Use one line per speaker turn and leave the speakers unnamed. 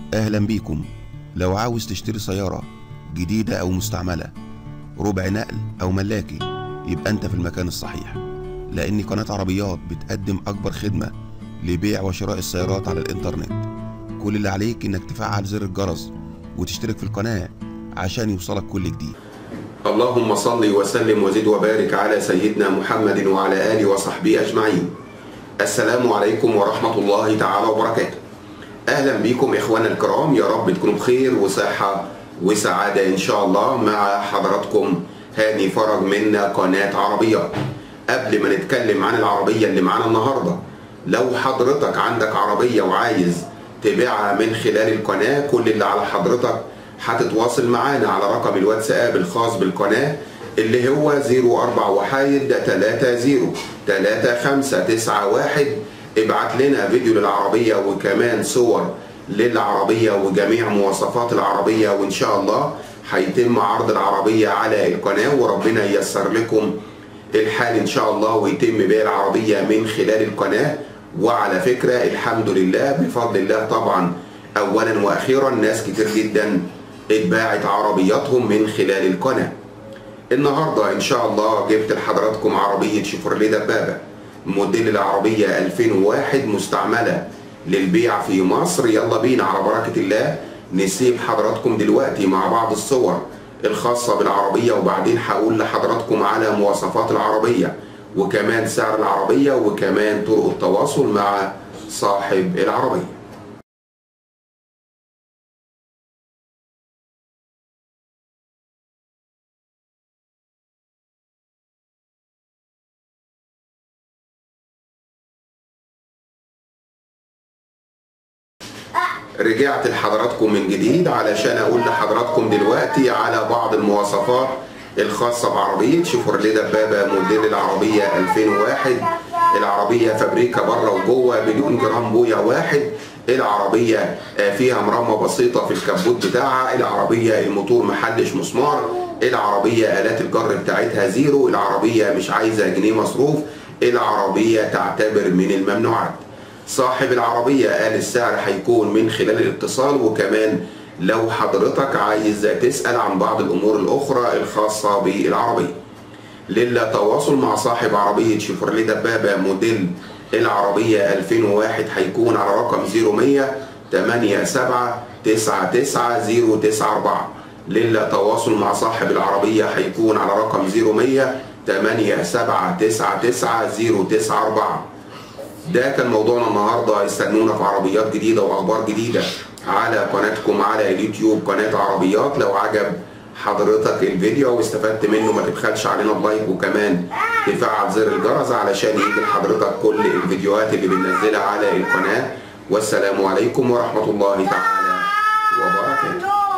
أهلا بيكم لو عاوز تشتري سيارة جديدة أو مستعملة ربع نقل أو ملاكي يبقى أنت في المكان الصحيح لأن قناة عربيات بتقدم أكبر خدمة لبيع وشراء السيارات على الإنترنت كل اللي عليك إنك تفعل زر الجرس وتشترك في القناة عشان يوصلك كل جديد
اللهم صل وسلم وزد وبارك على سيدنا محمد وعلى آله وصحبه أجمعين السلام عليكم ورحمة الله تعالى وبركاته أهلا بكم إخوانا الكرام يا رب تكونوا بخير وصحة وسعادة إن شاء الله مع حضراتكم هاني فرج من قناة عربيات قبل ما نتكلم عن العربية اللي معانا النهاردة لو حضرتك عندك عربية وعايز تبيعها من خلال القناة كل اللي على حضرتك هتتواصل معانا على رقم الواتساب الخاص بالقناة اللي هو 04 وحايد 30 3591 ابعت لنا فيديو للعربية وكمان صور للعربية وجميع مواصفات العربية وإن شاء الله هيتم عرض العربية على القناة وربنا ييسر لكم الحال إن شاء الله ويتم بيع العربية من خلال القناة وعلى فكرة الحمد لله بفضل الله طبعا أولا وأخيرا ناس كتير جدا اتباعت عربياتهم من خلال القناة النهاردة إن شاء الله جبت لحضراتكم عربية شيفروليه دبابة موديل العربية 2001 مستعملة للبيع في مصر يلا بينا على بركة الله نسيب حضراتكم دلوقتي مع بعض الصور الخاصة بالعربية وبعدين هقول لحضراتكم على مواصفات العربية وكمان سعر العربية وكمان طرق التواصل مع صاحب العربية رجعت لحضراتكم من جديد علشان اقول لحضراتكم دلوقتي على بعض المواصفات الخاصة بعربية شيفروليه دبابة موديل العربية 2001 العربية فابريكا بره وجوه بدون جرام بويا واحد العربية فيها مرمى بسيطة في الكبوت بتاعها العربية الموتور محلش مسمار العربية آلات الجر بتاعتها زيرو العربية مش عايزة جنيه مصروف العربية تعتبر من الممنوعات صاحب العربية قال السعر هيكون من خلال الاتصال وكمان لو حضرتك عايز تسأل عن بعض الأمور الأخرى الخاصة بالعربية للتواصل مع صاحب عربية شيفروليه دبابة موديل العربية 2001 هيكون على رقم 0100 87 99 094 للتواصل مع صاحب العربية هيكون على رقم 0100 87 99 094 ده كان موضوعنا النهارده استنونا في عربيات جديده واخبار جديده على قناتكم على اليوتيوب قناه عربيات لو عجب حضرتك الفيديو واستفدت منه ما تبخلش علينا بلايك وكمان تفعل زر الجرس علشان يجي لحضرتك كل الفيديوهات اللي بننزلها على القناه والسلام عليكم ورحمه الله تعالى وبركاته